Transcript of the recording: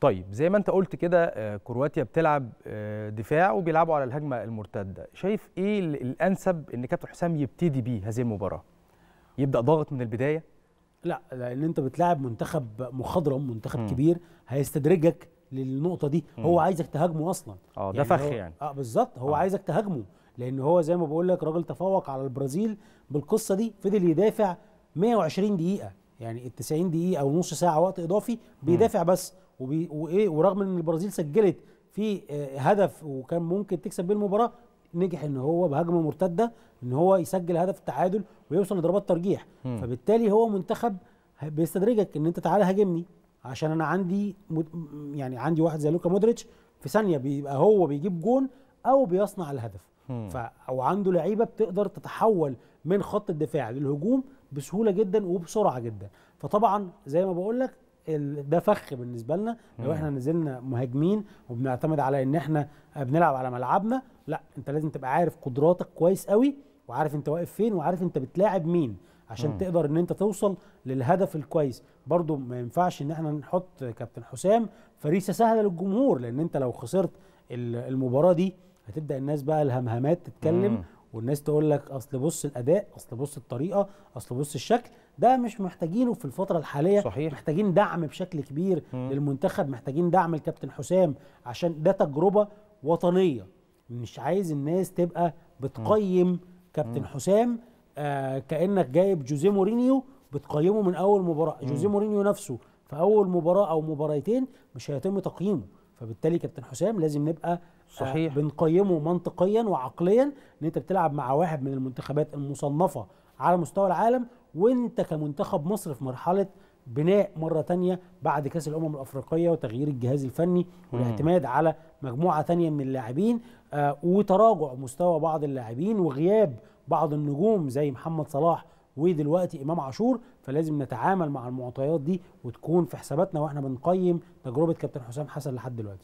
طيب زي ما انت قلت كده آه، كرواتيا بتلعب آه، دفاع وبيلعبوا على الهجمه المرتده شايف ايه ال- الانسب ان كابتن حسام يبتدي بيه هذه المباراه يبدا ضاغط من البدايه لا لان انت بتلاعب منتخب مخضرم منتخب مم. كبير هيستدرجك للنقطه دي هو عايزك تهاجمه اصلا اه ده يعني فخ هو- يعني اه بالظبط هو آه. آه. عايزك تهاجمه لان هو زي ما بقول لك راجل تفوق على البرازيل بالقصه دي فضل يدافع 120 دقيقه يعني ال 90 دقيقه او نص ساعه وقت اضافي بيدافع بس وبي وايه ورغم ان البرازيل سجلت في آه، هدف وكان ممكن تكسب بيه المباراه نجح ان هو بهجمه مرتده ان هو يسجل هدف التعادل ويوصل لضربات ترجيح مم. فبالتالي هو منتخب ه- بيستدرجك ان انت تعالى هاجمني عشان انا عندي مد... يعني عندي واحد زي لوكا مودريتش في ثانيه بيبقى هو بيجيب جون او بيصنع الهدف مم. ف او عنده لعيبه بتقدر تتحول من خط الدفاع للهجوم بسهوله جدا وبسرعه جدا فطبعا زي ما بقول لك ال- ده فخ بالنسبه لنا لو احنا نزلنا مهاجمين وبنعتمد على ان احنا بنلعب على ملعبنا لا انت لازم تبقى عارف قدراتك كويس قوي وعارف انت واقف فين وعارف انت بتلاعب مين عشان مم. تقدر ان انت توصل للهدف الكويس برضو ما ينفعش ان احنا نحط كابتن حسام فريسه سهله للجمهور لان انت لو خسرت ال- المباراه دي هتبدا الناس بقى الهمهمات تتكلم مم. والناس تقول لك اصل بص الاداء اصل بص الطريقه اصل بص الشكل ده مش محتاجينه في الفتره الحاليه صحيح. محتاجين دعم بشكل كبير مم. للمنتخب محتاجين دعم الكابتن حسام عشان ده تجربه وطنيه مش عايز الناس تبقى بتقيم كابتن حسام آه كانك جايب جوزيه مورينيو بتقيمه من اول مباراه جوزيه مورينيو نفسه في اول مباراه او مباراتين مش هيتم تقييمه فبالتالي كابتن حسام لازم نبقى صحيح. آه بنقيمه منطقيا وعقليا ان انت بتلعب مع واحد من المنتخبات المصنفه على مستوى العالم وانت كمنتخب مصر في مرحله بناء مره تانية بعد كاس الامم الافريقيه وتغيير الجهاز الفني والاعتماد على مجموعه تانية من اللاعبين آه وتراجع مستوى بعض اللاعبين وغياب بعض النجوم زي محمد صلاح ودلوقتي امام عاشور فلازم نتعامل مع المعطيات دي وتكون في حساباتنا واحنا بنقيم تجربه كابتن حسام حسن لحد دلوقتي